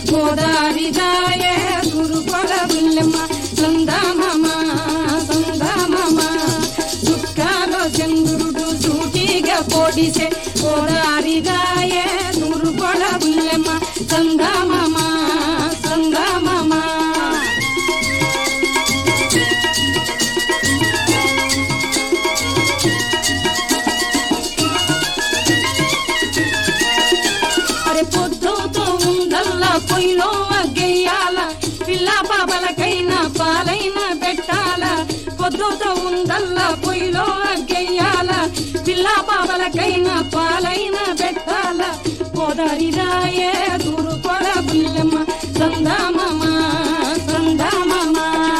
గోదారి రాయే గురుకొల బుల్లెమ్మ సందామమ సందామమ చుక్కాలో చంద్రుడు సూటిగా పొడిసే గోదారి రాయే గురుకొల బుల్లెమ్మ సందామమ సందామమ అరే పొద్దుతో ఉందల్లా పొయ్యిలో అగ్గేయాల పిల్ల పాపలకైనా పాలైన పెట్టాల పొద్దుతో ఉందల్లా పొయ్యిలో అగ్గేయాల పిల్ల పాపలకైనా పాలైన పెట్టాల పోదారి రాయే దూరు కొడ బుల్లెమ్మ సందామమ్మ సందామమ్మ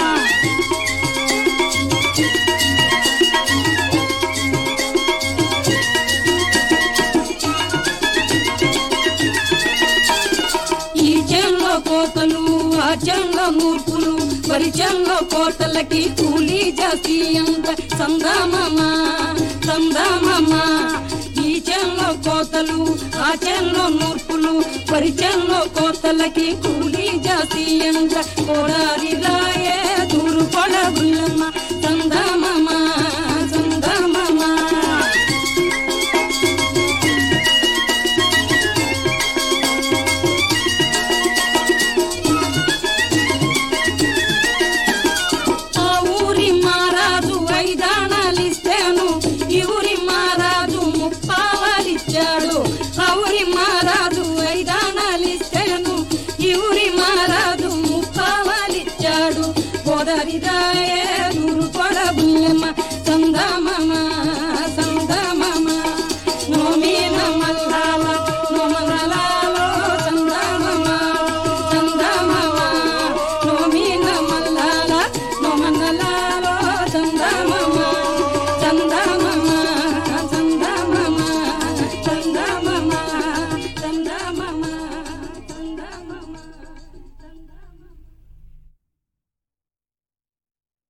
ఈ చెంలో కోతలు ఆ చెంలో మూర్ఖులు పరిచంలో కోతలకి కూలీ జాస్తి అంత సందామమ్మ సందామమ్మ ఈ చెంలో కోతలు ఆ చెంలో మూర్ఖులు పరిచంలో కోతలకి కూలీ జాస్తి అంత కోడారి రాయే దూరు పొడగుల్లమ్మ సందామమ్మ సందామమ్మ ఆ ఊరి మారాజు ఐదానాలిస్తాను ఈ ఊరి మారాజు ముప్పావాలిచ్చాడు ఆ ఊరి మారాజు ఐదానాలిస్తాను ఈ ఊరి మారాజు ముప్పావాలిచ్చాడు గోదారి రాయే